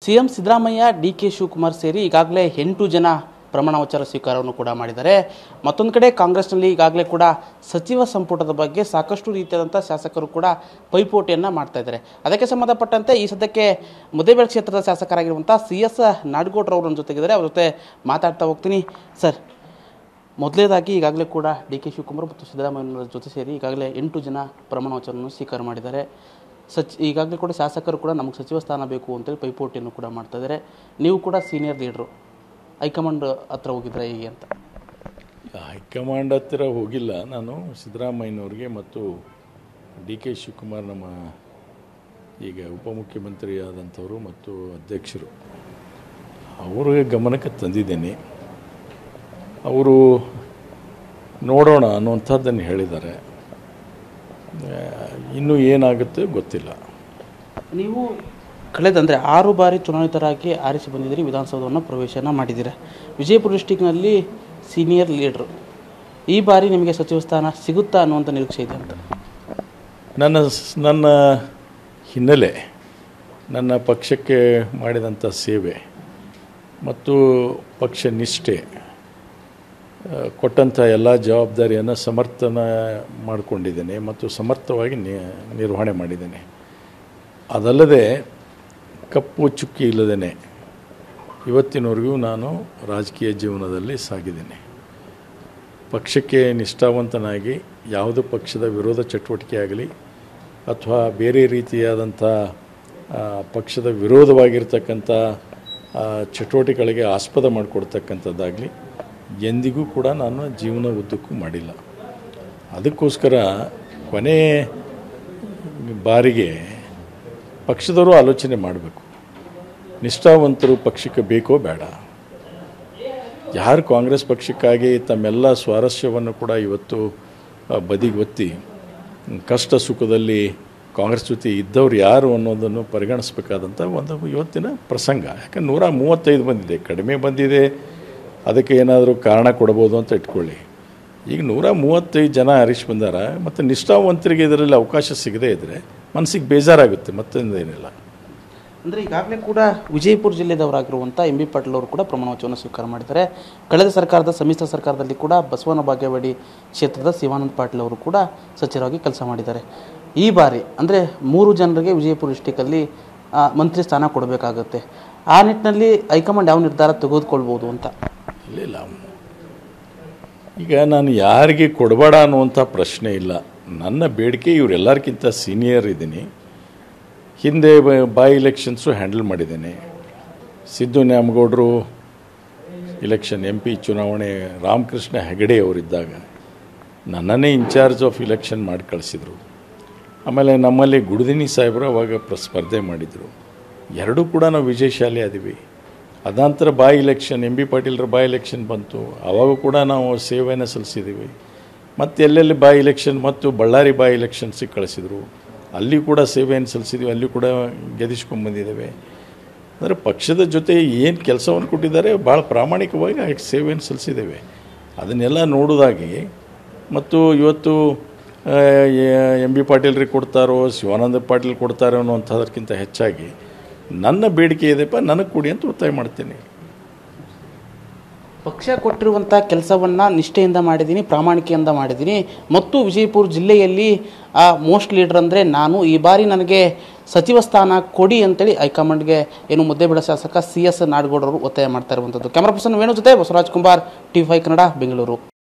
CM Siddaramaiah D K Shivakumar ಸೇರಿ ಈಗಾಗಲೇ ಎಂಟು ಜನ ಪ್ರಮಾಣ ವಚನ ಸ್ವೀಕಾರವನ್ನು ಕೂಡ ಮಾಡಿದ್ದಾರೆ ಮತ್ತೊಂದು ಕಡೆ ಕಾಂಗ್ರೆಸ್ನಲ್ಲಿ ಈಗಾಗಲೇ ಕೂಡ ಸಚಿವ ಸಂಪುಟದ ಬಗ್ಗೆ ಸಾಕಷ್ಟು ರೀತಿಯಾದಂಥ ಶಾಸಕರು ಕೂಡ ಪೈಪೋಟಿಯನ್ನು ಮಾಡ್ತಾ ಇದ್ದಾರೆ ಅದಕ್ಕೆ ಸಂಬಂಧಪಟ್ಟಂತೆ ಈ ಸದ್ಯಕ್ಕೆ ಮುದ್ದೇಬೇಳೆ ಕ್ಷೇತ್ರದ ಶಾಸಕರಾಗಿರುವಂಥ ಸಿ ಎಸ್ ನಾಡಗೌಡ್ರವ್ರ ನನ್ನ ಜೊತೆಗಿದ್ದಾರೆ ಅವ್ರ ಜೊತೆ ಮಾತಾಡ್ತಾ ಹೋಗ್ತೀನಿ ಸರ್ ಮೊದಲೇದಾಗಿ ಈಗಾಗಲೇ ಕೂಡ ಡಿ ಕೆ ಶಿವಕುಮಾರ್ ಮತ್ತು ಸಿದ್ದರಾಮಯ್ಯನವರ ಜೊತೆ ಸೇರಿ ಈಗಾಗಲೇ ಎಂಟು ಜನ ಪ್ರಮಾಣ ವಚನವನ್ನು ಸ್ವೀಕಾರ ಮಾಡಿದ್ದಾರೆ ಸಚ್ ಈಗಾಗಲೇ ಕೂಡ ಶಾಸಕರು ಕೂಡ ನಮಗೆ ಸಚಿವ ಸ್ಥಾನ ಬೇಕು ಅಂತೇಳಿ ಪೈಪೋಟಿಯನ್ನು ಕೂಡ ಮಾಡ್ತಾ ಇದ್ದಾರೆ ನೀವು ಕೂಡ ಸೀನಿಯರ್ ಲೀಡ್ರು ಹೈಕಮಾಂಡ್ ಹತ್ರ ಹೋಗಿದ್ರೆ ಹೇಗೆ ಅಂತ ಹೈಕಮಾಂಡ್ ಹತ್ತಿರ ಹೋಗಿಲ್ಲ ನಾನು ಸಿದ್ದರಾಮಯ್ಯನವ್ರಿಗೆ ಮತ್ತು ಡಿ ಕೆ ಶಿವಕುಮಾರ್ ನಮ್ಮ ಈಗ ಉಪಮುಖ್ಯಮಂತ್ರಿ ಆದಂಥವರು ಮತ್ತು ಅಧ್ಯಕ್ಷರು ಅವರ ಗಮನಕ್ಕೆ ತಂದಿದ್ದೇನೆ ಅವರು ನೋಡೋಣ ಅನ್ನುವಂಥದ್ದನ್ನು ಹೇಳಿದ್ದಾರೆ ಆ, ಇನ್ನೂ ಏನಾಗುತ್ತೆ ಗೊತ್ತಿಲ್ಲ ನೀವು ಕಳೆದಂದರೆ ಆರು ಬಾರಿ ಚುನಾಯಿತರಾಗಿ ಆರಿಸಿ ಬಂದಿದ್ದೀರಿ ವಿಧಾನಸೌಧವನ್ನು ಪ್ರವೇಶನ ಮಾಡಿದ್ದೀರಾ ವಿಜಯಪುರ ಡಿಸ್ಟಿಕ್ನಲ್ಲಿ ಸೀನಿಯರ್ ಲೀಡ್ರು ಈ ಬಾರಿ ನಿಮಗೆ ಸಚಿವ ಸ್ಥಾನ ಸಿಗುತ್ತಾ ಅನ್ನುವಂಥ ನಿರೀಕ್ಷೆ ಇದೆ ಅಂತ ನನ್ನ ಸ್- ನನ್ನ ಹಿನ್ನೆಲೆ ನನ್ನ ಪಕ್ಷಕ್ಕೆ ಮಾಡಿದಂಥ ಸೇವೆ ಮತ್ತು ಪಕ್ಷ ನಿಷ್ಠೆ ಆ, ಕೊಟ್ಟಂಥ ಎಲ್ಲ ಜವಾಬ್ದಾರಿಯನ್ನು ಸಮರ್ಥನ ಮಾಡಿಕೊಂಡಿದ್ದೇನೆ ಮತ್ತು ಸಮರ್ಥವಾಗಿ ನಿ- ನಿರ್ವಹಣೆ ಮಾಡಿದ್ದೇನೆ ಅದಲ್ಲದೆ ಕಪ್ಪು ಚುಕ್ಕಿ ಇಲ್ಲದೇ ಇವತ್ತಿನವರೆಗೂ ನಾನು ರಾಜಕೀಯ ಜೀವನದಲ್ಲಿ ಸಾಗಿದ್ದೇನೆ ಪಕ್ಷಕ್ಕೆ ನಿಷ್ಠಾವಂತನಾಗಿ ಯಾವುದೇ ಪಕ್ಷದ ವಿರೋಧ ಚಟುವಟಿಕೆ ಆಗಲಿ ಅಥವಾ ಬೇರೆ ರೀತಿಯಾದಂಥ ಆ, ಪಕ್ಷದ ವಿರೋಧವಾಗಿರ್ತಕ್ಕಂಥ ಆ, ಚಟುವಟಿಕೆಗಳಿಗೆ ಆಸ್ಪದ ಮಾಡಿಕೊಡ್ತಕ್ಕಂಥದ್ದಾಗಲಿ ಎಂದಿಗೂ ಕೂಡ ನಾನು ಜೀವನ ಉದ್ದಕ್ಕೂ ಮಾಡಿಲ್ಲ ಅದಕ್ಕೋಸ್ಕರ ಕೊನೆ ಬಾರಿಗೆ ಪಕ್ಷದವರು ಆಲೋಚನೆ ಮಾಡಬೇಕು ನಿಷ್ಠಾವಂತರು ಪಕ್ಷಕ್ಕೆ ಬೇಕೋ ಬೇಡ ಯಾರು ಕಾಂಗ್ರೆಸ್ ಪಕ್ಷಕ್ಕಾಗಿ ತಮ್ಮೆಲ್ಲ ಸ್ವಾರಸ್ಯವನ್ನು ಕೂಡ ಇವತ್ತು ಆ, ಬದಿಗೆ ಒತ್ತಿ ಹ್ಮ್, ಕಷ್ಟ ಸುಖದಲ್ಲಿ ಕಾಂಗ್ರೆಸ್ ಜೊತೆ ಇದ್ದವ್ರು ಯಾರು ಅನ್ನೋದನ್ನು ಪರಿಗಣಿಸಬೇಕಾದಂಥ ಒಂದು ಇವತ್ತಿನ ಪ್ರಸಂಗ ಯಾಕಂದ್ರೆ ನೂರ ಮೂವತ್ತೈದು ಬಂದಿದೆ ಕಡಿಮೆ ಬಂದಿದೆ ಅದಕ್ಕೆ ಏನಾದರೂ ಕಾರಣ ಕೊಡ್ಬೋದು ಅಂತ ಇಟ್ಕೊಳ್ಳಿ ಈಗ ನೂರ ಮೂವತ್ತೈದು ಜನ ಹರೀಶ್ ಬಂದಾರ ಮತ್ತು ನಿಷ್ಠಾವಂತರಿಗೆ ಇದರಲ್ಲಿ ಅವಕಾಶ ಸಿಗದೇ ಇದ್ದರೆ ಮನಸ್ಸಿಗೆ ಬೇಜಾರಾಗುತ್ತೆ ಮತ್ತೊಂದೇನಿಲ್ಲ ಅಂದರೆ ಈಗಾಗಲೇ ಕೂಡ ವಿಜಯಪುರ ಜಿಲ್ಲೆದವರಾಗಿರುವಂಥ ಎಂ ಬಿ ಪಾಟೀಲ್ ಅವರು ಕೂಡ ಪ್ರಮಾಣ ವಚನವನ್ನು ಸ್ವೀಕಾರ ಮಾಡಿದ್ದಾರೆ ಕಳೆದ ಸರ್ಕಾರದ ಸಮ್ಮಿಶ್ರ ಸರ್ಕಾರದಲ್ಲಿ ಕೂಡ ಬಸವನ ಬಾಗೇವಾಡಿ ಕ್ಷೇತ್ರದ ಶಿವಾನಂದ ಪಾಟೀಲ್ ಅವರು ಕೂಡ ಸಚಿವರಾಗಿ ಕೆಲಸ ಮಾಡಿದ್ದಾರೆ ಈ ಬಾರಿ ಅಂದರೆ ಮೂರು ಜನರಿಗೆ ವಿಜಯಪುರ ಡಿಸ್ಟಿಕಲ್ಲಿ ಆ, ಮಂತ್ರಿ ಸ್ಥಾನ ಕೊಡಬೇಕಾಗುತ್ತೆ ಆ ನಿಟ್ಟಿನಲ್ಲಿ ಹೈಕಮಾಂಡ್ ಯಾವ ನಿರ್ಧಾರ ತೆಗೆದುಕೊಳ್ಬೋದು ಅಂತ ಇಲ್ಲ ಇಲ್ಲ ಈಗ ನಾನು ಯಾರಿಗೆ ಕೊಡಬೇಡ ಅನ್ನುವಂಥ ಪ್ರಶ್ನೆ ಇಲ್ಲ ನನ್ನ ಬೇಡಿಕೆ ಇವರೆಲ್ಲರಿಗಿಂತ ಸೀನಿಯರ್ ಇದ್ದೀನಿ ಹಿಂದೆ ಬಾಯ್ ಎಲೆಕ್ಷನ್ಸು ಹ್ಯಾಂಡಲ್ ಮಾಡಿದ್ದೇನೆ ಸಿದ್ದು ನ್ಯಾಮಗೌಡರು ಇಲೆಕ್ಷನ್ ಎಂ ಪಿ ಚುನಾವಣೆ ರಾಮಕೃಷ್ಣ ಹೆಗಡೆ ಅವರಿದ್ದಾಗ ನನ್ನನ್ನೇ ಇನ್ಚಾರ್ಜ್ ಆಫ್ ಇಲೆಕ್ಷನ್ ಮಾಡಿ ಕಳಿಸಿದರು ಆಮೇಲೆ ನಮ್ಮಲ್ಲಿ ಗುಡುದಿನಿ ಸಾಹೇಬರು ಅವಾಗ ಪ್ರ ಸ್ಪರ್ಧೆ ಮಾಡಿದರು ಎರಡೂ ಕೂಡ ನಾವು ವಿಜಯಶಾಲಿ ಆದಿವಿ ಅದಾಂತರ ಬಾಯ್ ಇಲೆಕ್ಷನ್ ಎಂ ಬಿ ಪಾಟೀಲ್ರ ಬಾಯ್ ಎಲೆಕ್ಷನ್ ಬಂತು ಆವಾಗ ಕೂಡ ನಾವು ಸೇವೆಯನ್ನು ಸಲ್ಲಿಸಿದ್ದೀವಿ ಮತ್ತು ಎಲ್ಲೆಲ್ಲಿ ಬಾಯ್ ಇಲೆಕ್ಷನ್ ಮತ್ತು ಬಳ್ಳಾರಿ ಬಾಯ್ ಎಲೆಕ್ಷನ್ಸಿಗೆ ಕಳಿಸಿದರು ಅಲ್ಲಿ ಕೂಡ ಸೇವೆಯನ್ನು ಸಲ್ಲಿಸಿದ್ವಿ ಅಲ್ಲಿ ಕೂಡ ಗೆದಿಸ್ಕೊಂಡ್ಬಂದಿದ್ದೇವೆ ಅಂದರೆ ಪಕ್ಷದ ಜೊತೆ ಏನು ಕೆಲಸವನ್ನು ಕೊಟ್ಟಿದ್ದಾರೆ ಭಾಳ ಪ್ರಾಮಾಣಿಕವಾಗಿ ಆ ಸೇವೆಯನ್ನು ಸಲ್ಲಿಸಿದ್ದೇವೆ ಅದನ್ನೆಲ್ಲ ನೋಡೋದಾಗಿ ಮತ್ತು ಇವತ್ತು ಎಂ ಬಿ ಪಾಟೀಲ್ರಿಗೆ ಕೊಡ್ತಾರೋ ಶಿವಾನಂದ ಪಾಟೀಲ್ ಕೊಡ್ತಾರೋ ಅನ್ನೋಂಥದ್ರಕ್ಕಿಂತ ಹೆಚ್ಚಾಗಿ ನನ್ನ ಬೇಡಿಕೆ ಇದೆಪ್ಪ ನನಗೆ ಕೊಡಿ ಅಂತ ಒತ್ತಾಯ ಮಾಡ್ತೀನಿ ಪಕ್ಷ ಕೊಟ್ಟಿರುವಂಥ ಕೆಲಸವನ್ನು ನಿಷ್ಠೆಯಿಂದ ಮಾಡಿದ್ದೀನಿ ಪ್ರಾಮಾಣಿಕೆಯಿಂದ ಮಾಡಿದ್ದೀನಿ ಮತ್ತು ವಿಜಯಪುರ ಜಿಲ್ಲೆಯಲ್ಲಿ ಮೋಸ್ಟ್ ಲೀಡರ್ ಅಂದರೆ ನಾನು ಈ ಬಾರಿ ನನಗೆ ಸಚಿವ ಸ್ಥಾನ ಕೊಡಿ ಅಂತೇಳಿ ಹೈಕಮಾಂಡ್ಗೆ ಏನು ಮುದ್ದೇಬಿಡ ಶಾಸಕ ಸಿ ಎಸ್ ನಾಡಗೌಡರು ಒತ್ತಾಯ ಮಾಡ್ತಾ ಇರುವಂಥದ್ದು ಕ್ಯಾಮರಾ ಪರ್ಸನ್ ವೇಣು ಜೊತೆ ಬಸವರಾಜ್ ಕುಮಾರ್ ಟಿ ಫೈ ಕನ್ನಡ ಬೆಂಗಳೂರು